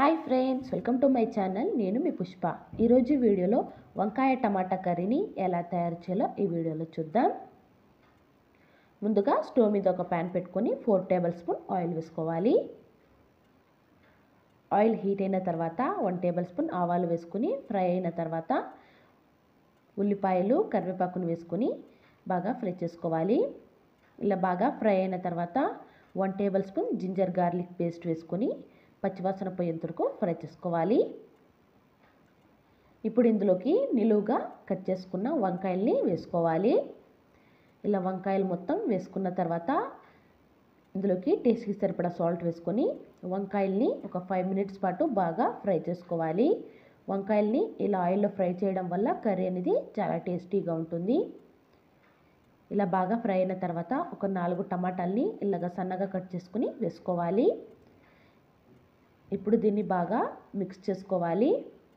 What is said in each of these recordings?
hi friends welcome to my channel నేను మీ పుష్ప ఈరోజు వీడియోలో వంకాయ టమాటా కర్రీని ఎలా తయారు చేయాలో ఈ వీడియోలో చూద్దాం ముందుగా స్టవ్ మీద ఒక ప్యాన్ పెట్టుకొని ఫోర్ టేబుల్ స్పూన్ ఆయిల్ వేసుకోవాలి ఆయిల్ హీట్ అయిన తర్వాత వన్ టేబుల్ స్పూన్ ఆవాలు వేసుకుని ఫ్రై అయిన తర్వాత ఉల్లిపాయలు కరివేపాకును వేసుకొని బాగా ఫ్రై చేసుకోవాలి ఇలా బాగా ఫ్రై అయిన తర్వాత one tablespoon ginger garlic paste వేసుకొని పచ్చివాసన పోయేంత వరకు ఫ్రై చేసుకోవాలి ఇప్పుడు ఇందులోకి నిలువుగా కట్ చేసుకున్న వంకాయల్ని వేసుకోవాలి ఇలా వంకాయలు మొత్తం వేసుకున్న తర్వాత ఇందులోకి టేస్ట్కి సరిపడా సాల్ట్ వేసుకొని వంకాయల్ని ఒక ఫైవ్ మినిట్స్ పాటు బాగా ఫ్రై చేసుకోవాలి వంకాయల్ని ఇలా ఆయిల్లో ఫ్రై చేయడం వల్ల కర్రీ అనేది చాలా టేస్టీగా ఉంటుంది ఇలా బాగా ఫ్రై అయిన తర్వాత ఒక నాలుగు టమాటాల్ని ఇలాగ సన్నగా కట్ చేసుకుని వేసుకోవాలి ఇప్పుడు దీన్ని బాగా మిక్స్ చేసుకోవాలి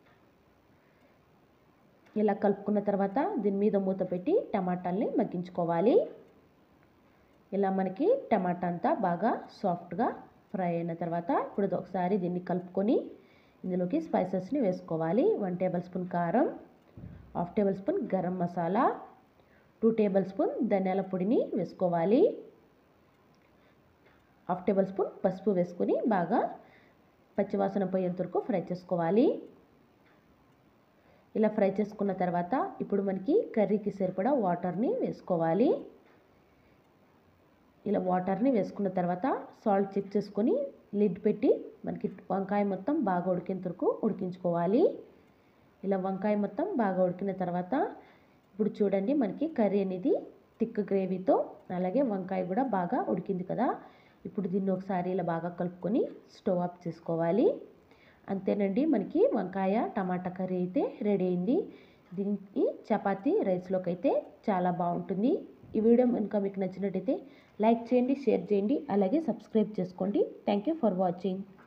ఇలా కలుపుకున్న తర్వాత దీని మీద మూత పెట్టి టమాటాల్ని మగ్గించుకోవాలి ఇలా మనకి టమాటా అంతా బాగా సాఫ్ట్గా ఫ్రై అయిన తర్వాత ఇప్పుడు ఒకసారి దీన్ని కలుపుకొని ఇందులోకి స్పైసెస్ని వేసుకోవాలి వన్ టేబుల్ స్పూన్ కారం half tablespoon garam masala two tablespoon ధనియాల పొడిని వేసుకోవాలి హాఫ్ టేబుల్ స్పూన్ పసుపు వేసుకొని బాగా పచ్చివాసన పోయేంత వరకు ఫ్రై చేసుకోవాలి ఇలా ఫ్రై చేసుకున్న తర్వాత ఇప్పుడు మనకి కర్రీకి సరిపడా వాటర్ని వేసుకోవాలి ఇలా వాటర్ని వేసుకున్న తర్వాత సాల్ట్ చెక్ చేసుకొని లిడ్ పెట్టి మనకి వంకాయ మొత్తం బాగా ఉడికేంత వరకు ఉడికించుకోవాలి ఇలా వంకాయ మొత్తం బాగా ఉడికిన తర్వాత ఇప్పుడు చూడండి మనకి కర్రీ అనేది థిక్ గ్రేవీతో అలాగే వంకాయ కూడా బాగా ఉడికింది కదా ఇప్పుడు దీన్ని ఒకసారి ఇలా బాగా కలుపుకొని స్టవ్ ఆఫ్ చేసుకోవాలి అంతేనండి మనకి వంకాయ టమాటా కర్రీ అయితే రెడీ అయింది దీనికి చపాతీ రైస్లోకి అయితే చాలా బాగుంటుంది ఈ వీడియో కనుక మీకు నచ్చినట్టయితే లైక్ చేయండి షేర్ చేయండి అలాగే సబ్స్క్రైబ్ చేసుకోండి థ్యాంక్ యూ ఫర్ వాచింగ్